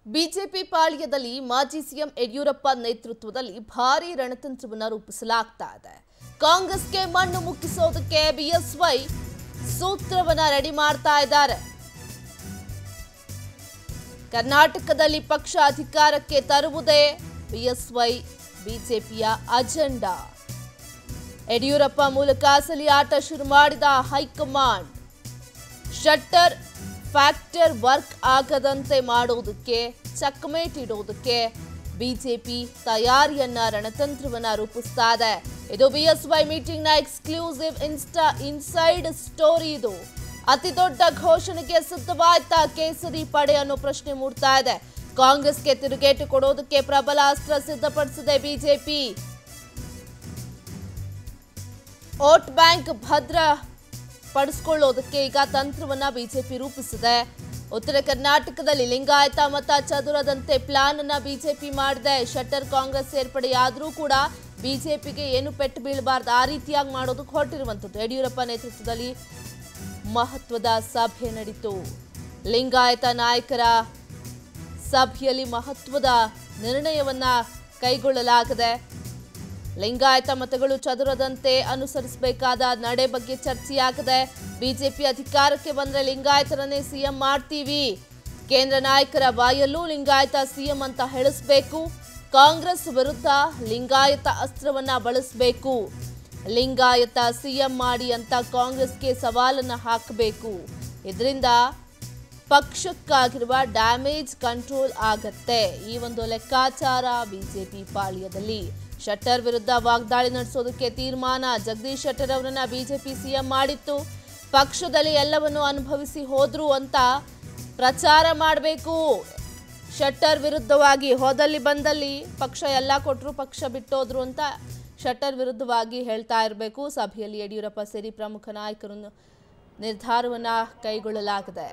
BJP ಪಾಳ್ಯದಲ್ಲಿ ಮಾಜಿ CM Yediyurappa ನೇತೃತ್ವದಲ್ಲಿ ಭಾರೀ ರಣತಂತ್ರವನ್ನು ರೂಪಿಸಲಾಗ್ತಾ ಇದೆ ಕಾಂಗ್ರೆಸ್ಗೆ ಮಣ್ಣು ಮುಕ್ಕಿಸೋದಕ್ಕೆ ಬಿಎಸ್ವೈ ಸೂತ್ರವನ್ನ ರೆಡಿ ಮಾಡ್ತಾ ಇದ್ದಾರೆ ಕರ್ನಾಟಕದಲ್ಲಿ ಪಕ್ಷ ಅಧಿಕಾರಕ್ಕೆ ತರುವುದೇ ಬಿಎಸ್ವೈ ಬಿಜೆಪಿಯ ಅಜೆಂಡಾ ಯಡಿಯೂರಪ್ಪ ಮೂಲಕ ಅಸಲಿ ಆಟ ಶುರು ಮಾಡಿದ ಹೈಕಮಾಂಡ್ ಶಟ್ಟರ್ ಫ್ಯಾಕ್ಟರ್ ವರ್ಕ್ ಆಗದಂತೆ ಮಾಡೋದಕ್ಕೆ ಚಕ್ಮೇಟ್ ಇಡೋದಕ್ಕೆ ಬಿಜೆಪಿ ತಯಾರಿಯನ್ನ ರಣತಂತ್ರವನ್ನ ರೂಪಿಸ್ತಾ ಇದೆ ಇದು ಬಿಎಸ್ವೈ ಮೀಟಿಂಗ್ ನ ಎಕ್ಸ್ಕ್ಲೂಸಿವ್ ಇನ್ಸ್ಟಾ ಇನ್ಸೈಡ್ ಸ್ಟೋರಿ ಇದು ಅತಿ ದೊಡ್ಡ ಘೋಷಣೆಗೆ ಸಿದ್ಧವಾಯ್ತಾ ಕೇಸರಿ ಪಡೆ ಅನ್ನೋ ಪ್ರಶ್ನೆ ಮೂಡ್ತಾ ಇದೆ ಕಾಂಗ್ರೆಸ್ಗೆ ತಿರುಗೇಟು ಕೊಡೋದಕ್ಕೆ ಪ್ರಬಲ ಅಸ್ತ್ರ ಸಿದ್ಧಪಡಿಸಿದೆ ಬಿಜೆಪಿ ವೋಟ್ ಬ್ಯಾಂಕ್ ಭದ್ರ ಪಡಿಸ್ಕೊಳ್ಳೋದಕ್ಕೆ ಈಗ ತಂತ್ರವನ್ನ ಬಿಜೆಪಿ ರೂಪಿಸಿದೆ ಉತ್ತರ ಕರ್ನಾಟಕದಲ್ಲಿ ಲಿಂಗಾಯತ ಮತ ಚದುರದಂತೆ ಪ್ಲಾನ್ ಅನ್ನ ಬಿಜೆಪಿ ಮಾಡಿದೆ ಶಟ್ಟರ್ ಕಾಂಗ್ರೆಸ್ ಸೇರ್ಪಡೆಯಾದರೂ ಕೂಡ ಬಿಜೆಪಿಗೆ ಏನು ಪೆಟ್ಟು ಬೀಳಬಾರ್ದು ಆ ರೀತಿಯಾಗಿ ಮಾಡೋದಕ್ಕೆ ಹೊರಟಿರುವಂಥದ್ದು ಯಡಿಯೂರಪ್ಪ ನೇತೃತ್ವದಲ್ಲಿ ಮಹತ್ವದ ಸಭೆ ನಡೀತು ಲಿಂಗಾಯತ ನಾಯಕರ ಸಭೆಯಲ್ಲಿ ಮಹತ್ವದ ನಿರ್ಣಯವನ್ನ ಕೈಗೊಳ್ಳಲಾಗಿದೆ ಲಿಂಗಾಯತ ಮತಗಳು ಚದುರದಂತೆ ಅನುಸರಿಸಬೇಕಾದ ನಡೆ ಬಗ್ಗೆ ಚರ್ಚೆಯಾಗಿದೆ ಬಿಜೆಪಿ ಅಧಿಕಾರಕ್ಕೆ ಬಂದ್ರೆ ಲಿಂಗಾಯತರನ್ನೇ ಸಿಎಂ ಮಾಡ್ತೀವಿ ಕೇಂದ್ರ ನಾಯಕರ ಬಾಯಲ್ಲೂ ಲಿಂಗಾಯತ ಸಿಎಂ ಅಂತ ಹೇಳಿಸ್ಬೇಕು ಕಾಂಗ್ರೆಸ್ ವಿರುದ್ಧ ಲಿಂಗಾಯತ ಅಸ್ತ್ರವನ್ನ ಬಳಸಬೇಕು ಲಿಂಗಾಯತ ಸಿಎಂ ಮಾಡಿ ಅಂತ ಕಾಂಗ್ರೆಸ್ಗೆ ಸವಾಲನ್ನ ಹಾಕಬೇಕು ಇದರಿಂದ ಪಕ್ಷಕ್ಕಾಗಿರುವ ಡ್ಯಾಮೇಜ್ ಕಂಟ್ರೋಲ್ ಆಗತ್ತೆ ಈ ಒಂದು ಲೆಕ್ಕಾಚಾರ ಬಿಜೆಪಿ ಪಾಳ್ಯದಲ್ಲಿ ಶೆಟ್ಟರ್ ವಿರುದ್ಧ ವಾಗ್ದಾಳಿ ನಡೆಸೋದಕ್ಕೆ ತೀರ್ಮಾನ ಜಗದೀಶ್ ಶೆಟ್ಟರ್ ಅವರನ್ನ ಬಿಜೆಪಿ ಸಿಎಂ ಮಾಡಿತ್ತು ಪಕ್ಷದಲ್ಲಿ ಎಲ್ಲವನ್ನು ಅನುಭವಿಸಿ ಹೋದ್ರು ಅಂತ ಪ್ರಚಾರ ಮಾಡಬೇಕು ಶೆಟ್ಟರ್ ವಿರುದ್ಧವಾಗಿ ಹೋದಲ್ಲಿ ಬಂದಲ್ಲಿ ಪಕ್ಷ ಎಲ್ಲ ಕೊಟ್ಟರು ಪಕ್ಷ ಬಿಟ್ಟೋದ್ರು ಅಂತ ಶೆಟ್ಟರ್ ವಿರುದ್ಧವಾಗಿ ಹೇಳ್ತಾ ಇರಬೇಕು ಸಭೆಯಲ್ಲಿ ಯಡಿಯೂರಪ್ಪ ಸೇರಿ ಪ್ರಮುಖ ನಾಯಕರನ್ನು ನಿರ್ಧಾರವನ್ನ ಕೈಗೊಳ್ಳಲಾಗಿದೆ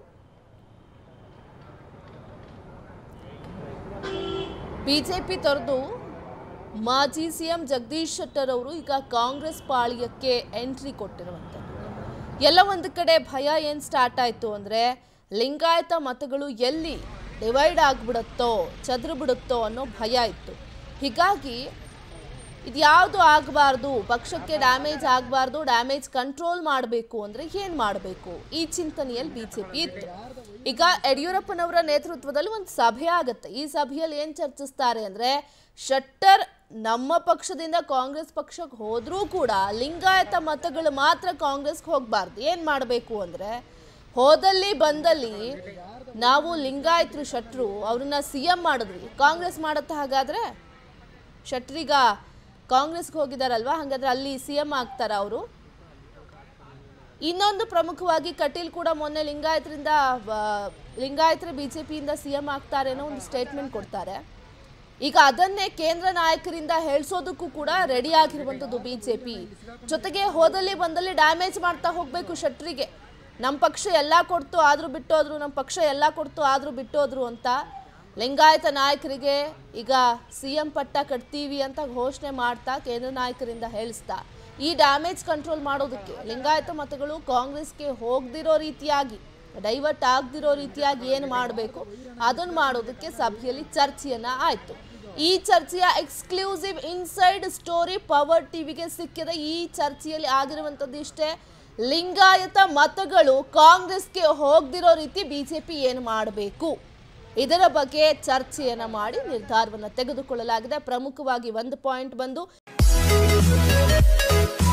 ಬಿಜೆಪಿ ತೊರೆದು ಮಾಜಿ ಸಿಎಂ ಜಗದೀಶ್ ಶೆಟ್ಟರ್ ಅವರು ಈಗ ಕಾಂಗ್ರೆಸ್ ಪಾಳ್ಯಕ್ಕೆ ಎಂಟ್ರಿ ಕೊಟ್ಟಿರುವಂಥದ್ದು ಎಲ್ಲ ಒಂದು ಕಡೆ ಭಯ ಏನು ಸ್ಟಾರ್ಟ್ ಆಯಿತು ಅಂದರೆ ಲಿಂಗಾಯತ ಮತಗಳು ಎಲ್ಲಿ ಡಿವೈಡ್ ಆಗಿಬಿಡುತ್ತೋ ಚದುರು ಬಿಡುತ್ತೋ ಅನ್ನೋ ಭಯ ಇತ್ತು ಹೀಗಾಗಿ ಇದ್ಯಾವುದು ಆಗಬಾರ್ದು ಪಕ್ಷಕ್ಕೆ ಡ್ಯಾಮೇಜ್ ಆಗಬಾರ್ದು ಡ್ಯಾಮೇಜ್ ಕಂಟ್ರೋಲ್ ಮಾಡಬೇಕು ಅಂದರೆ ಏನು ಮಾಡಬೇಕು ಈ ಚಿಂತನೆಯಲ್ಲಿ ಬಿ ಜೆ ಪಿ ಇತ್ತು ಈಗ ಯಡಿಯೂರಪ್ಪನವರ ನೇತೃತ್ವದಲ್ಲಿ ಒಂದು ಸಭೆ ಆಗುತ್ತೆ ಈ ಸಭೆಯಲ್ಲಿ ಏನು ಚರ್ಚಿಸ್ತಾರೆ ಅಂದರೆ ಶೆಟ್ಟರ್ ನಮ್ಮ ಪಕ್ಷದಿಂದ ಕಾಂಗ್ರೆಸ್ ಪಕ್ಷಕ್ಕೆ ಹೋದರೂ ಕೂಡ ಲಿಂಗಾಯತ ಮತಗಳು ಮಾತ್ರ ಕಾಂಗ್ರೆಸ್ಗೆ ಹೋಗಬಾರ್ದು ಏನು ಮಾಡಬೇಕು ಅಂದರೆ ಹೋದಲ್ಲಿ ಬಂದಲ್ಲಿ ನಾವು ಲಿಂಗಾಯತರು ಶೆಟ್ರು ಅವ್ರನ್ನ ಸಿ ಎಂ ಮಾಡಿದ್ವಿ ಕಾಂಗ್ರೆಸ್ ಮಾಡುತ್ತಾ ಹಾಗಾದರೆ ಶೆಟ್ರಿಗ ಕಾಂಗ್ರೆಸ್ಗೆ ಹೋಗಿದಾರಲ್ವಾ ಹಾಗಾದ್ರೆ ಅಲ್ಲಿ ಸಿ ಎಂ ಆಗ್ತಾರ ಅವರು ಇನ್ನೊಂದು ಪ್ರಮುಖವಾಗಿ ಕಟೀಲ್ ಕೂಡ ಮೊನ್ನೆ ಲಿಂಗಾಯತರಿಂದ ಬ- ಲಿಂಗಾಯತರ ಬಿಜೆಪಿಯಿಂದ ಸಿ ಎಂ ಆಗ್ತಾರೆ ಅನ್ನೋ ಒಂದು ಸ್ಟೇಟ್ಮೆಂಟ್ ಕೊಡ್ತಾರೆ ಈಗ ಅದನ್ನೇ ಕೇಂದ್ರ ನಾಯಕರಿಂದ ಹೇಳಿಸೋದಕ್ಕೂ ಕೂಡ ರೆಡಿ ಆಗಿರುವಂಥದ್ದು ಬಿಜೆಪಿ ಜೊತೆಗೆ ಹೋದಲ್ಲಿ ಬಂದಲ್ಲಿ ಡ್ಯಾಮೇಜ್ ಮಾಡ್ತಾ ಹೋಗಬೇಕು ಶೆಟ್ರಿಗೆ ನಮ್ಮ ಪಕ್ಷ ಎಲ್ಲ ಕೊಡ್ತು ಆದರೂ ಬಿಟ್ಟೋದ್ರು ನಮ್ಮ ಪಕ್ಷ ಎಲ್ಲ ಕೊಡ್ತು ಆದರೂ ಬಿಟ್ಟೋದ್ರು ಅಂತ ಲಿಂಗಾಯತ ನಾಯಕರಿಗೆ ಈಗ ಸಿ ಎಂ ಪಟ್ಟ ಕಟ್ತೀವಿ ಅಂತ ಘೋಷಣೆ ಮಾಡ್ತಾ ಕೇಂದ್ರ ನಾಯಕರಿಂದ ಹೇಳಿಸ್ತಾ ಈ ಡ್ಯಾಮೇಜ್ ಕಂಟ್ರೋಲ್ ಮಾಡೋದಕ್ಕೆ ಲಿಂಗಾಯತ ಮತಗಳು ಕಾಂಗ್ರೆಸ್ಗೆ ಹೋಗದಿರೋ ರೀತಿಯಾಗಿ ಡೈವರ್ಟ್ ಆಗದಿರೋ ರೀತಿಯಾಗಿ ಏನು ಮಾಡಬೇಕು ಅದನ್ನು ಮಾಡೋದಕ್ಕೆ ಸಭೆಯಲ್ಲಿ ಚರ್ಚೆಯನ್ನ ಆಯಿತು ಈ ಚರ್ಚೆಯ ಎಕ್ಸ್ಕ್ಲೂಸಿವ್ ಇನ್ಸೈಡ್ ಸ್ಟೋರಿ ಪವರ್ ಟಿವಿಗೆ ಸಿಕ್ಕಿದ ಈ ಚರ್ಚೆಯಲ್ಲಿ ಆಗಿರುವಂಥದ್ದು ಇಷ್ಟೇ ಲಿಂಗಾಯತ ಮತಗಳು ಕಾಂಗ್ರೆಸ್ಗೆ ಹೋಗದಿರೋ ರೀತಿ ಬಿಜೆಪಿ ಏನು ಮಾಡಬೇಕು ಇದರ ಬಗ್ಗೆ ಚರ್ಚೆಯನ್ನ ಮಾಡಿ ನಿರ್ಧಾರವನ್ನು ತೆಗೆದುಕೊಳ್ಳಲಾಗಿದೆ ಪ್ರಮುಖವಾಗಿ ಒಂದು ಪಾಯಿಂಟ್ ಬಂದು